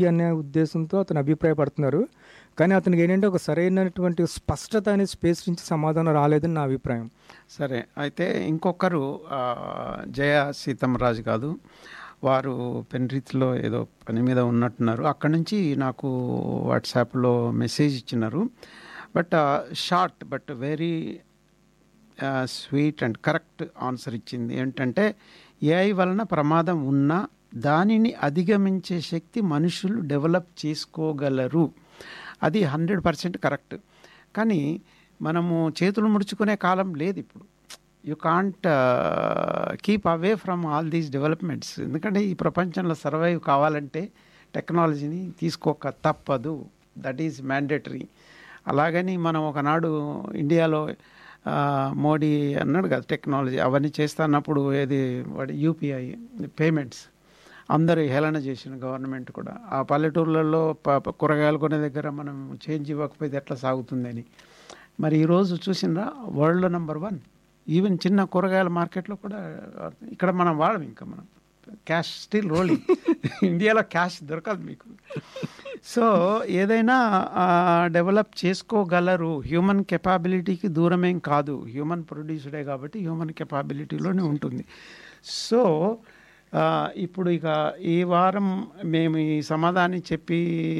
అనే ఉద్దేశంతో అతను అభిప్రాయపడుతున్నారు కానీ అతనికి ఏంటంటే ఒక సరైనటువంటి స్పష్టత అనే స్పేస్ నుంచి సమాధానం రాలేదని నా అభిప్రాయం సరే అయితే ఇంకొకరు ఆ, జయ సీతమ్మరాజు కాదు వారు పెన్రిత్లో ఏదో పని మీద ఉన్నట్టున్నారు అక్కడి నుంచి నాకు వాట్సాప్లో మెసేజ్ ఇచ్చినారు but short but very sweet and correct answer ఇచ్చింది ఏంటంటే ఏఐ వలన ప్రమాదం ఉన్నా దానిని అధిగమించే శక్తి మనుషులు డెవలప్ చేసుకోగలరు అది హండ్రెడ్ పర్సెంట్ కరెక్ట్ కానీ మనము చేతులు ముడుచుకునే కాలం లేదు ఇప్పుడు you can't keep away from all these developments ఎందుకంటే ఈ ప్రపంచంలో సర్వైవ్ కావాలంటే టెక్నాలజీని తీసుకోక తప్పదు దట్ ఈజ్ మ్యాండేటరీ అలాగని మనం ఒకనాడు ఇండియాలో ఆ, మోడీ అన్నాడు కదా టెక్నాలజీ అవన్నీ చేస్తున్నప్పుడు ఏది వాడి యూపీఐ పేమెంట్స్ అందరూ హేళన చేసిన గవర్నమెంట్ కూడా ఆ పల్లెటూర్లలో ప- ప- కూరగాయలు కొనే దగ్గర మనం చేంజ్ ఇవ్వకపోతే ఎట్లా సాగుతుందని మరి ఈరోజు చూసినరా వరల్డ్లో నెంబర్ వన్ ఈవెన్ చిన్న కూరగాయల మార్కెట్లో కూడా ఇక్కడ మనం వాడం ఇంకా మనం క్యాష్ స్టిల్ రోలింగ్ ఇండియాలో క్యాష్ దొరకదు మీకు సో ఏదైనా డెవలప్ చేసుకోగలరు హ్యూమన్ కెపాబిలిటీకి దూరమేం కాదు హ్యూమన్ ప్రొడ్యూస్డే కాబట్టి హ్యూమన్ కెపాబిలిటీలోనే ఉంటుంది సో ఆ, ఇప్పుడు ఇక ఈ వారం మేము ఈ సమాధానం చెప్పి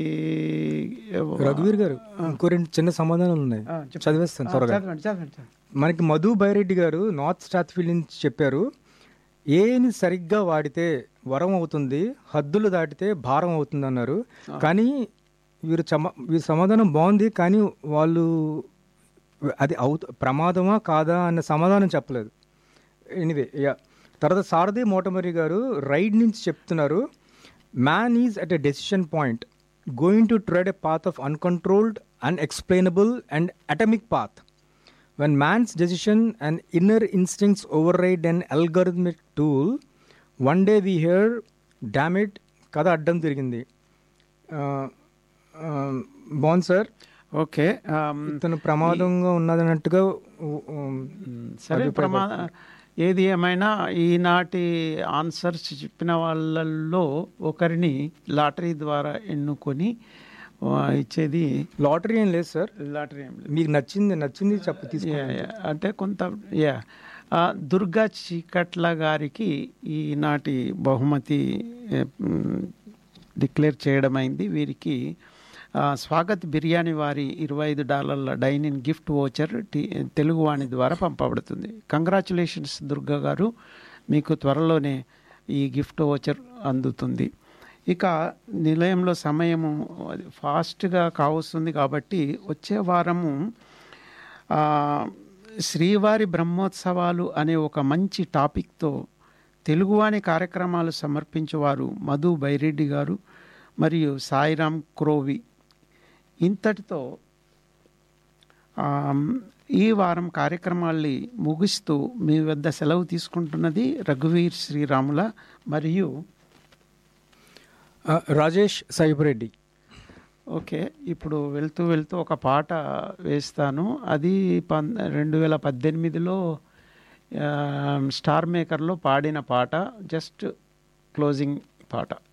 రఘువీర్ గారు ఇంకో రెండు చిన్న సమాధానాలు ఉన్నాయి ఆ, చెప్పండి. చదివేస్తాను ఆ, త్వరగా చదవండి చదవండి చదవండి. మనకి మధు బైరెడ్డి గారు నార్త్ స్టాత్ఫీల్డ్ నుంచి చెప్పారు ఏని సరిగ్గా వాడితే వరం అవుతుంది హద్దులు దాటితే భారం అవుతుంది అన్నారు కానీ వీరు చమ వీరి సమాధానం బాగుంది కానీ వాళ్ళు అది అవుత ప్రమాదమా కాదా అన్న సమాధానం చెప్పలేదు ఎనివే యా తర్వాత సారథి మోటమరి గారు రైడ్ నుంచి చెప్తున్నారు man is at a decision point going to tread a path of uncontrolled unexplainable and atomic path When man's decision and inner instincts override an algorithmic tool, one day we hear, damn it, కథ అడ్డం తిరిగింది బాగుంది sir okay ఆమ్, ఇతను ప్రమాదంగా ఉన్నదన్నట్టుగా ఉ- ఉమ్, సరే ప్రమా ఏది ఏమైనా ఈనాటి ఆన్సర్స్ చెప్పిన వాళ్ళల్లో ఒకరిని లాటరీ ద్వారా ఎన్నుకొని ఆ, ఇచ్చేది లాటరీ ఏం లేదు సార్ లాటరీ ఏం లేదు. మీకు నచ్చింది నచ్చింది చెప్పు యా, తీసుకోండి యా. అంటే కొంత యా ఆ, దుర్గా చీకట్ల గారికి ఈనాటి బహుమతి డిక్లేర్ చేయడమైంది వీరికి ఆ, స్వాగత్ బిర్యానీ వారి ఇరవై ఐదు డాలర్ల dining gift voucher T Telugu Vani ద్వారా పంపబడుతుంది కంగ్రాచులేషన్స్ దుర్గా గారు మీకు త్వరలోనే ఈ గిఫ్ట్ ఓచర్ అందుతుంది ఇక నిలయంలో సమయము ఫాస్ట్గా కావస్తుంది కాబట్టి వచ్చే వారము ఆ, శ్రీవారి బ్రహ్మోత్సవాలు అనే ఒక మంచి టాపిక్తో తెలుగువాణి కార్యక్రమాలు సమర్పించేవారు మధు బైరెడ్డి గారు మరియు సాయిరామ్ క్రోవి ఇంతటితో ఆ, ఈ వారం కార్యక్రమాల్ని ముగిస్తూ మీ వద్ద సెలవు తీసుకుంటున్నది రఘువీర్ శ్రీరాముల మరియు ఆ, రాజేష్ సైబరెడ్డి ఓకే ఇప్పుడు వెళ్తూ వెళ్తూ ఒక పాట వేస్తాను అది పన్ రెండు వేల పద్దెనిమిదిలో ఆ, స్టార్ మేకర్లో పాడిన పాట జస్ట్ క్లోజింగ్ పాట